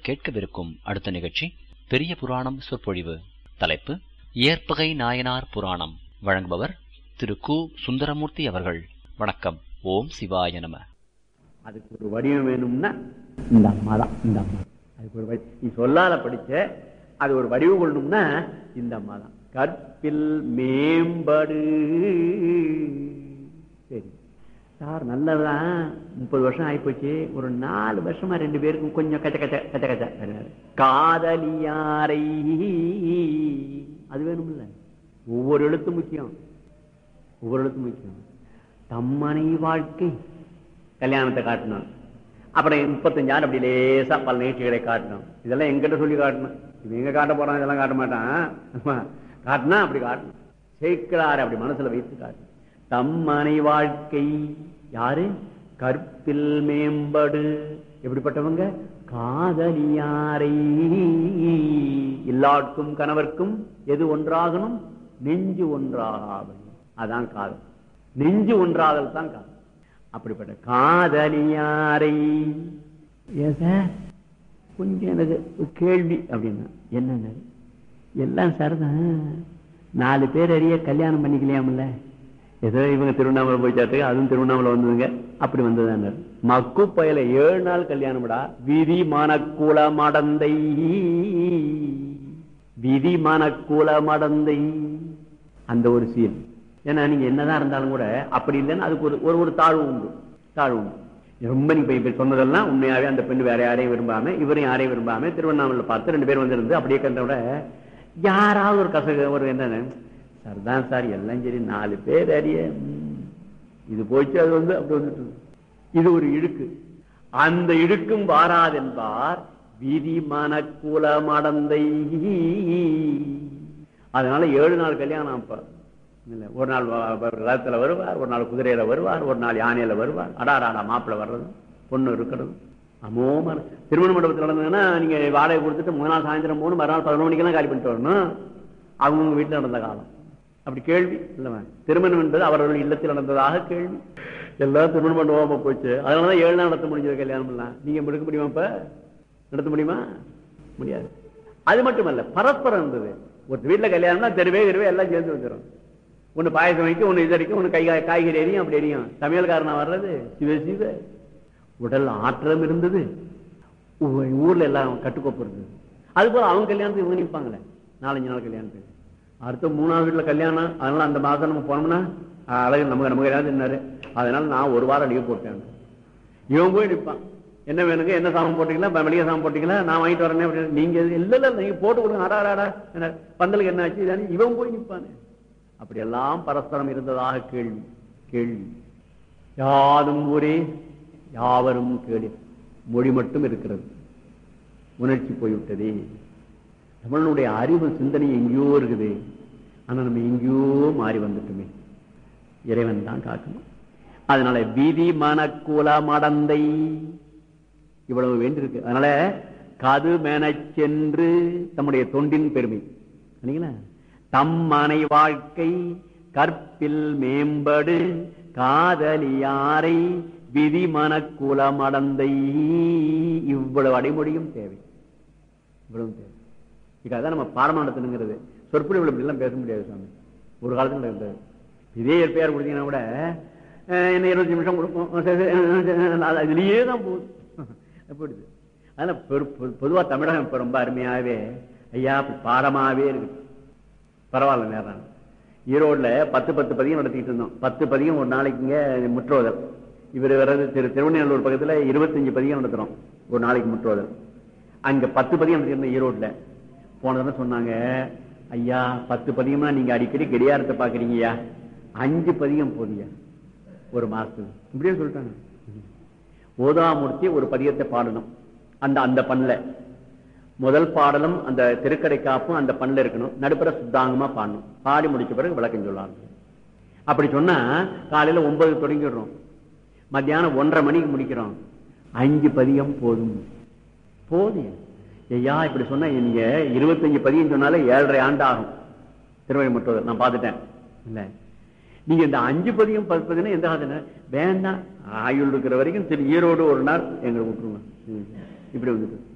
நீங்கள் கேட்கவிருக்கும் அடுத்த நிகழ்ச்சி பெரிய புராணம் சொற்பொழிவு தலைப்பு ஏற்பகை நாயனார் புராணம் வழங்குபவர் திரு கு சுந்தரமூர்த்தி அவர்கள் வணக்கம் ஓம் சிவாய நம அதுக்கு ஒரு வடிவம் வேணும்னா இந்த அம்மா தான் இந்த அம்மா அதுக்கு ஒரு வடி நீ சொல்லால படிச்ச அது ஒரு வடிவு கொள்ளணும்னா இந்த அம்மா தான் கற்பில் மேம்படு சரி சார் நல்லதுதான் முப்பது வருஷம் ஆயிப்போச்சு ஒரு நாலு வருஷமா ரெண்டு பேருக்கும் கொஞ்சம் கச்ச கச்ச கச்ச கச்ச அப்படின்னாரு. காதலியாரை அது வேணும்ல ஒவ்வொரு எழுத்து முக்கியம் ஒவ்வொரு எழுத்து முக்கியம் தம்மனை வாழ்க்கை கல்யாணத்தை காட்டணும் அப்புறம் முப்பத்தஞ்சு ஆண்டு அப்படி லேசா பல நிகழ்ச்சிகளை காட்டணும் இதெல்லாம் எங்கிட்ட சொல்லி காட்டணும் இவன் எங்க காட்ட போறான் இதெல்லாம் காட்ட மாட்டான் காட்டினா அப்படி காட்டணும் சேர்க்கிறார் அப்படி மனசுல வைத்து காட்டணும் தம்மனை வாழ்க்கை யாரு கற்பில் மேம்படு எப்படிப்பட்டவங்க காதலியாரை எல்லாருக்கும் கணவர்க்கும் எது ஒன்றாகணும் நெஞ்சு ஒன்றாக அதான் காதல் நெஞ்சு ஒன்றாதல் தான் காதல் அப்படிப்பட்ட காதலியாரை ஏன் சார் கொஞ்சம் எனக்கு ஒரு கேள்வி அப்படின்னா என்னன்னு எல்லாம் சரிதான் நாலு பேர் அறிய கல்யாணம் பண்ணிக்கலையாமல்ல ஏதோ இவங்க திருவண்ணாமலை போயிச்சாட்டு அதுவும் திருவண்ணாமலை வந்ததுங்க அப்படி வந்ததான மக்கு பயல ஏழு நாள் கல்யாணம்டா விதி மனக்குல மடந்தை விதி மனக்குல மடந்தை அந்த ஒரு சீன் ஏன்னா நீங்க என்னதான் இருந்தாலும் கூட அப்படி இல்லைன்னா அதுக்கு ஒரு ஒரு ஒரு தாழ்வு உண்டு தாழ்வு உண்டு ரொம்ப நீங்க இப்ப சொன்னதெல்லாம் உண்மையாவே அந்த பெண் வேற யாரையும் விரும்பாம இவரையும் யாரையும் விரும்பாம திருவண்ணாமலை பார்த்து ரெண்டு பேர் வந்திருந்து அப்படியே கண்ட விட யாராவது ஒரு கசக ஒரு என்ன சார் தான் சார் எல்லாம் சரி நாலு பேர் அறிய ம், இது போச்சு அது வந்து அப்படி வந்துட்டு இது ஒரு இழுக்கு அந்த இழுக்கும் வாராதென்பார் விதி மனக்குல மடந்தை அதனால ஏழு நாள் கல்யாணம் அப்ப இல்ல ஒரு நாள் வ- வ- ரதத்துல வருவார் ஒரு நாள் குதிரையில வருவார் ஒரு நாள் யானையில வருவார் அடாராடா மாப்பிள்ளை வர்றது பொண்ணு இருக்கிறது அமோம திருமண மண்டபத்தில் நடந்ததுன்னா நீங்க வாடகை கொடுத்துட்டு மூணு நாள் சாயந்தரம் மூணு மறுநாள் பதினொன்று மணிக்கெல்லாம் காலி பண்ணிட்டு வரணும் அவங்க வீட்டுல நடந்த காலம் அப்படி கேள்வி இல்லவா திருமணம் என்பது அவர்கள் இல்லத்தில் நடந்ததாக கேள்வி எல்லாம் திருமண மண்டபமா போச்சு அதனாலதான் ஏழு நாள் நடத்த முடிஞ்சது கல்யாணம் எல்லாம் நீங்க எடுக்க முடியுமா இப்ப நடத்த முடியுமா முடியாது அது மட்டுமல்ல பரஸ்பரம் இருந்தது ஒரு வீட்டுல கல்யாணம்னா தெருவே தெருவே எல்லாம் சேர்ந்து வந்துடும் ஒண்ணு பாயசம் வைக்கும் ஒண்ணு இது அடிக்கும் ஒண்ணு கை காய்கறி எரியும் அப்படி எரியும் சமையல்காரனா வர்றது சிவ சிவ உடல் ஆற்றலும் இருந்தது ஊ- ஊர்ல எல்லாம் கட்டுக்கோப்பு இருந்தது அது போல அவங்க கல்யாணத்துக்கு இவங்க நிற்பாங்களே நாலஞ்சு நாள் கல்யாணத்துக்கு அடுத்த மூணாவது வீட்டுல கல்யாணம் அதனால அந்த மாசம் நம்ம போனோம்னா ஆஹ், அழகு நமக்கு நமக்கு ஏதாவது என்னாரு அதனால நான் ஒரு வாரம் லீவ் போட்டேன் இவன் போய் நிற்பான் என்ன வேணுங்க என்ன சாமம் போட்டீங்களா ப- மளிகை சாமம் போட்டீங்களா நான் வாங்கிட்டு வரேனே அப்படின்னு நீங்க எது- இல்ல இல்ல நீங்க போட்டு கொடுங்க அடா அடா, அடா என்ன பந்தலுக்கு என்ன ஆச்சு இதானே இவன் போய் நிற்பானே அப்படி எல்லாம் பரஸ்பரம் இருந்ததாக கேள்வி கேள்வி யாதும் ஊரே யாவரும் கேளு மொழி மட்டும் இருக்கிறது உணர்ச்சி போய்விட்டதே நம்மளுடைய அறிவு சிந்தனை எங்கேயோ இருக்குது ஆனா நம்ம எங்கேயோ மாறி வந்துட்டுமே இறைவன் தான் காக்கணும் அதனால விதி மனக்குல மடந்தை இவ்வளவு வேண்டியிருக்கு அதனால கது மெனச் சென்று தம்முடைய தொண்டின் பெருமை இல்லைங்களா தம் மனை வாழ்க்கை கற்பில் மேம்படு காதலியாரை விதி மனக்குல மடந்தை இவ்வளவு அடைமொழியும் தேவை இவ்வளவு தேவை இதுக்காக நம்ம பாடமா நடத்தணுங்கிறது சொற்பொழிவு இப்படி எல்லாம் பேச முடியாது சாமி ஒரு காலத்துல இருந்தது இதே பேர் கொடுத்தீங்கன்னா கூட அஹ், என்ன இருபத்தி நிமிஷம் கொடுப்போம் சரி, சரி, அஹ், அது அதுலயே தான் போகுது போயிடுது அதனால பெரு- பொது- பொதுவா தமிழகம் இப்ப ரொம்ப அருமையாவே ஐயா இப்படி பாடமாவே இருக்கு பரவாயில்ல நேரம் ஈரோட்ல பத்து பத்து பதியம் நடத்திட்டு இருந்தோம் பத்து பதியம் ஒரு நாளைக்குங்க முற்றோதல் இவர் வர்றது திரு திருவண்ணூர் பக்கத்துல இருபத்தஞ்சு பதியம் நடத்துறோம் ஒரு நாளைக்கு முற்றோதல் அங்க பத்து பதியம் நடத்திருந்தோம் ஈரோட்ல போனதுன்னு சொன்னாங்க ஐயா பத்து பதியமா நீங்க அடிக்கடி கடியாரத்தை பாக்குறீங்கய்யா அஞ்சு பதியம் போதியா ஒரு மாசத்துக்கு இப்படியே சொல்லிட்டாங்க ஓதாமூர்த்தி ஒரு பதியத்தை பாடணும் அந்த அந்த பண்ணல முதல் பாடலும் அந்த திருக்கடை காப்பும் அந்த பண்ணல இருக்கணும் நடுப்புற சுத்தாங்கமா பாடணும் பாடி முடிச்ச பிறகு விளக்கம் சொல்லலாம் அப்படி சொன்னா காலையில ஒன்பது தொடங்கிடுறோம் மத்தியானம் ஒன்றரை மணிக்கு முடிக்கிறோம் அஞ்சு பதியம் போதும் போதும் ஐயா இப்படி சொன்னா நீங்க இருபத்தஞ்சு பதியம் சொன்னாலே ஏழரை ஆண்டு ஆகும் திருவள்ளி முற்றுவது நான் பார்த்துட்டேன் இல்ல நீங்க இந்த அஞ்சு பதியம் பத்து பதியம் எந்த காலத்துல வேண்டாம் ஆயுள் இருக்கிற வரைக்கும் திரு ஈரோடு ஒரு நாள் எங்களை விட்டுருங்க ம். இப்படி வந்துட்டு